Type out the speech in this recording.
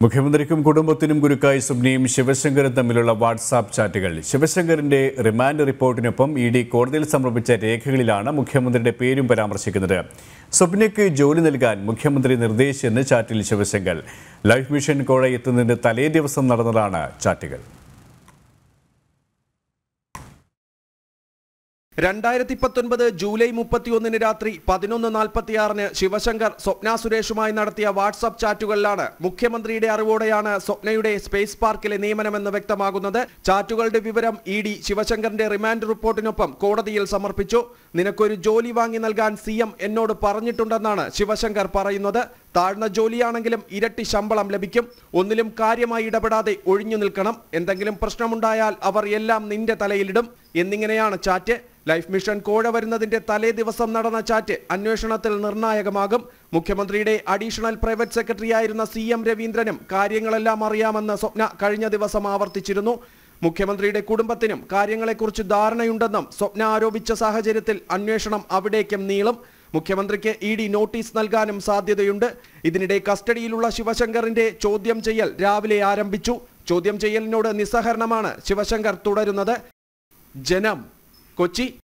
മുഖ്യമന്ത്രിക്കും കുടുംബത്തിനും ഗുരുക്കായി സുബ്നിയും ശിവശങ്കറും തമ്മിലുള്ള വാട്സാപ്പ് ചാറ്റുകൾ ശിവശങ്കറിന്റെ റിമാൻഡ് റിപ്പോർട്ടിനൊപ്പം ഇ ഡി കോടതിയിൽ സമർപ്പിച്ച രേഖകളിലാണ് മുഖ്യമന്ത്രിയുടെ പേരും പരാമർശിക്കുന്നത് സ്വപ്നയ്ക്ക് ജോലി നൽകാൻ മുഖ്യമന്ത്രി നിർദ്ദേശിച്ചെന്ന് ചാറ്റിൽ ശിവശങ്കർ ലൈഫ് മിഷൻ കോഴ എത്തുന്നതിന്റെ തലേ ദിവസം നടന്നതാണ് ചാറ്റുകൾ രണ്ടായിരത്തി പത്തൊൻപത് ജൂലൈ മുപ്പത്തിയൊന്നിന് രാത്രി പതിനൊന്ന് നാൽപ്പത്തിയാറിന് ശിവശങ്കർ സ്വപ്ന സുരേഷുമായി നടത്തിയ വാട്സാപ്പ് ചാറ്റുകളിലാണ് മുഖ്യമന്ത്രിയുടെ അറിവോടെയാണ് സ്വപ്നയുടെ സ്പേസ് പാർക്കിലെ നിയമനമെന്ന് വ്യക്തമാകുന്നത് ചാറ്റുകളുടെ വിവരം ഇ ഡി ശിവശങ്കറിന്റെ റിമാൻഡ് റിപ്പോർട്ടിനൊപ്പം കോടതിയിൽ സമർപ്പിച്ചു നിനക്കൊരു ജോലി വാങ്ങി നൽകാൻ സി എം എന്നോട് പറഞ്ഞിട്ടുണ്ടെന്നാണ് ശിവശങ്കർ പറയുന്നത് താഴ്ന്ന ജോലിയാണെങ്കിലും ഇരട്ടി ശമ്പളം ലഭിക്കും ഒന്നിലും കാര്യമായി ഇടപെടാതെ ഒഴിഞ്ഞു നിൽക്കണം എന്തെങ്കിലും പ്രശ്നമുണ്ടായാൽ അവർ എല്ലാം നിന്റെ തലയിലിടും എന്നിങ്ങനെയാണ് ചാറ്റ് ലൈഫ് മിഷൻ കോഴ വരുന്നതിന്റെ തലേ ദിവസം നടന്ന ചാറ്റ് അന്വേഷണത്തിൽ നിർണായകമാകും മുഖ്യമന്ത്രിയുടെ അഡീഷണൽ പ്രൈവറ്റ് സെക്രട്ടറിയായിരുന്ന സി എം രവീന്ദ്രനും കാര്യങ്ങളെല്ലാം അറിയാമെന്ന് സ്വപ്ന കഴിഞ്ഞ ദിവസം ആവർത്തിച്ചിരുന്നു മുഖ്യമന്ത്രിയുടെ കുടുംബത്തിനും കാര്യങ്ങളെക്കുറിച്ച് ധാരണയുണ്ടെന്നും സ്വപ്ന ആരോപിച്ച സാഹചര്യത്തിൽ അന്വേഷണം അവിടേക്കും നീളും മുഖ്യമന്ത്രിക്ക് ഇ ഡി നോട്ടീസ് നൽകാനും സാധ്യതയുണ്ട് ഇതിനിടെ കസ്റ്റഡിയിലുള്ള ശിവശങ്കറിന്റെ ചോദ്യം ചെയ്യൽ രാവിലെ ആരംഭിച്ചു ചോദ്യം ചെയ്യലിനോട് നിസ്സഹരണമാണ് ശിവശങ്കർ തുടരുന്നത് ജനം കൊച്ചി